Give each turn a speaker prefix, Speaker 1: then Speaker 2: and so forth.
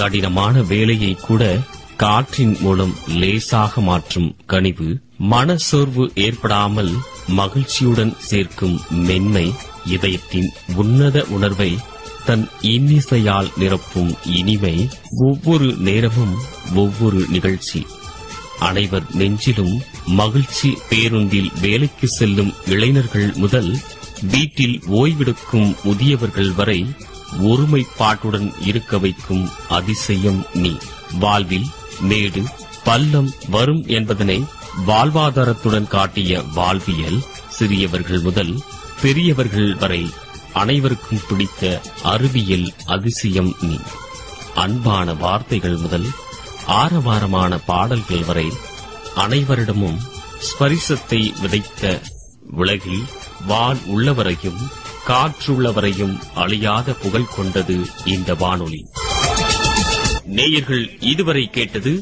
Speaker 1: கடினமான வேலையை கூட காற்றின் மூலம் லேசாக மாற்றும் கனிவு மனசோர்வு ஏற்படாமல் மகிழ்ச்சியுடன் சேர்க்கும் மென்மை இதயத்தின் உன்னத உணர்வை தன் இன்னிசையால் நிரப்பும் இனிமை ஒவ்வொரு நேரமும் ஒவ்வொரு நிகழ்ச்சி அனைவர் நெஞ்சிலும் மகிழ்ச்சி பேருந்தில் வேலைக்கு செல்லும் இளைஞர்கள் முதல் வீட்டில் ஓய்வெடுக்கும் முதியவர்கள் வரை ஒருமைப்பாட்டுடன் இருக்க வைக்கும் அதிசயம் நீ வாழ்வில் மேடு பள்ளம் வரும் என்பதனை வாழ்வாதாரத்துடன் காட்டிய வாழ்வியல் சிறியவர்கள் முதல் பெரியவர்கள் வரை அனைவருக்கும் பிடித்த அறிவியல் அதிசயம் நீ அன்பான வார்த்தைகள் முதல் ஆரவாரமான பாடல்கள் வரை அனைவரிடமும் ஸ்பரிசத்தை விதைத்த உலகில் வான் உள்ளவரையும் காற்றுள்ளவரையும் அழியாத புகழ் கொண்டது இந்த வானொலி நேயர்கள் இதுவரை கேட்டது